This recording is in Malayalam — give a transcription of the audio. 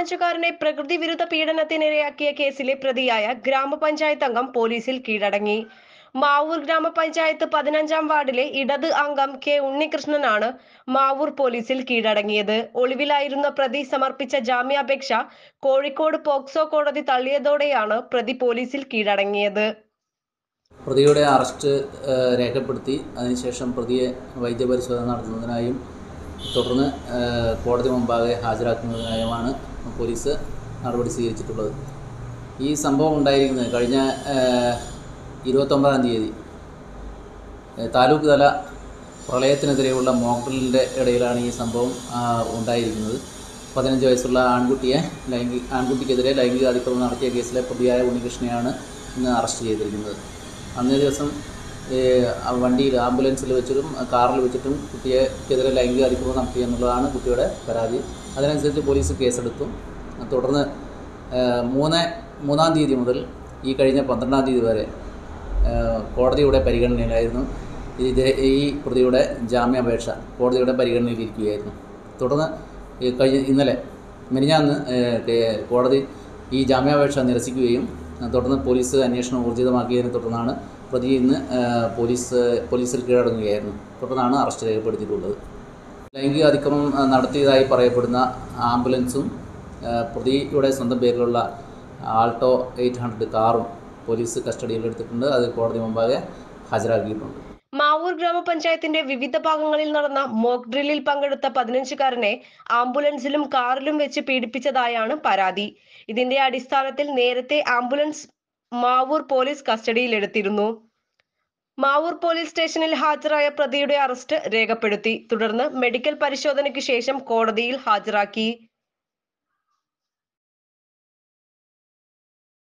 പതിനഞ്ചുകാരനെ പ്രകൃതി വിരുദ്ധ പീഡനത്തിനിരയാക്കിയ കേസിലെ പ്രതിയായ ഗ്രാമപഞ്ചായത്ത് അംഗം പോലീസിൽ കീഴടങ്ങി മാവൂർ ഗ്രാമപഞ്ചായത്ത് പതിനഞ്ചാം വാർഡിലെ ഇടത് അംഗം കെ ഉണ്ണികൃഷ്ണനാണ് മാവൂർ പോലീസിൽ കീഴടങ്ങിയത് ഒളിവിലായിരുന്ന പ്രതി സമർപ്പിച്ച ജാമ്യാപേക്ഷ കോഴിക്കോട് പോക്സോ കോടതി തള്ളിയതോടെയാണ് പ്രതി പോലീസിൽ കീഴടങ്ങിയത് പ്രതിയുടെ അറസ്റ്റ് ഏഹ്, രേഖപ്പെടുത്തി അതിനുശേഷം പ്രതിയെ വൈദ്യപരിശോധന നടത്തുന്നതിനായും തുടർന്ന് ഏഹ്, കോടതി മുമ്പാകെ ഹാജരാക്കുന്നതിനായുമാണ് പോലീസ് നടപടി സ്വീകരിച്ചിട്ടുള്ളത് ഈ സംഭവം ഉണ്ടായിരിക്കുന്നത് കഴിഞ്ഞ ഏഹ്, ഇരുപത്തൊമ്പതാം തീയതി ഏഹ്, താലൂക്ക് തല പ്രളയത്തിനെതിരെയുള്ള മോക്ഡ്രില്ലിൻ്റെ ഇടയിലാണ് ഈ സംഭവം ആ, ഉണ്ടായിരിക്കുന്നത് പതിനഞ്ച് വയസ്സുള്ള ആൺകുട്ടിയെ ലൈംഗിക ആൺകുട്ടിക്കെതിരെ ലൈംഗിക അതിക്രമം നടത്തിയ കേസിലെ പ്രതിയായ ഉണ്ണികൃഷ്ണനെയാണ് ഇന്ന് അറസ്റ്റ് ചെയ്തിരിക്കുന്നത് അന്നേ ദിവസം ഏഹ്, ആ വണ്ടിയിൽ ആംബുലൻസിൽ വെച്ചിട്ടും കാറിൽ വെച്ചിട്ടും കുട്ടിയെക്കെതിരെ ലൈംഗിക അതിക്രമം നടത്തി എന്നുള്ളതാണ് കുട്ടിയുടെ പരാതി അതിനനുസരിച്ച് പോലീസ് കേസെടുത്തു തുടർന്ന് ഏഹ്, മൂന്ന് മൂന്നാം തീയതി മുതൽ ഈ കഴിഞ്ഞ പന്ത്രണ്ടാം തീയതി വരെ ഏഹ്, കോടതിയുടെ പരിഗണനയിലായിരുന്നു ഇത് ഈ പ്രതിയുടെ ജാമ്യാപേക്ഷ കോടതിയുടെ പരിഗണനയിലിരിക്കുകയായിരുന്നു തുടർന്ന് ഈ കഴിഞ്ഞ ഇന്നലെ മിനിഞ്ഞാന്ന് ഏഹ്, കേ- കോടതി ഈ ജാമ്യാപേക്ഷ നിരസിക്കുകയും തുടർന്ന് പോലീസ് അന്വേഷണം ഊർജിതമാക്കിയതിനെ തുടർന്നാണ് പ്രതി ഇന്ന് ഏഹ്, പോലീസ് പോലീസിൽ കീഴടങ്ങുകയായിരുന്നു തുടർന്നാണ് അറസ്റ്റ് രേഖപ്പെടുത്തിയിട്ടുള്ളത് ലൈംഗിക അതിക്രമം ആ, നടത്തിയതായി പറയപ്പെടുന്ന ആംബുലൻസും ആ, പ്രതിയുടെ സ്വന്തം പേരിലുള്ള ആൾട്ടോ എയ്റ്റ് ഹൺഡ്രഡ് കാറും പോലീസ് കസ്റ്റഡിയിലെടുത്തിട്ടുണ്ട് അത് കോടതി മുമ്പാകെ ഹാജരാക്കിയിട്ടുണ്ട് മാവൂർ ഗ്രാമപഞ്ചായത്തിന്റെ വിവിധ ഭാഗങ്ങളിൽ നടന്ന മോക്ക് ഡ്രില്ലിൽ പങ്കെടുത്ത പതിനഞ്ചുകാരനെ ആംബുലൻസിലും കാറിലും വെച്ച് പീഡിപ്പിച്ചതായാണ് പരാതി ഇതിന്റെ അടിസ്ഥാനത്തിൽ നേരത്തെ ആംബുലൻസ് മാവൂർ പോലീസ് കസ്റ്റഡിയിലെടുത്തിരുന്നു മാവൂർ പോലീസ് സ്റ്റേഷനിൽ ഹാജരായ പ്രതിയുടെ അറസ്റ്റ് രേഖപ്പെടുത്തി തുടർന്ന് മെഡിക്കൽ പരിശോധനയ്ക്ക് ശേഷം കോടതിയിൽ ഹാജരാക്കി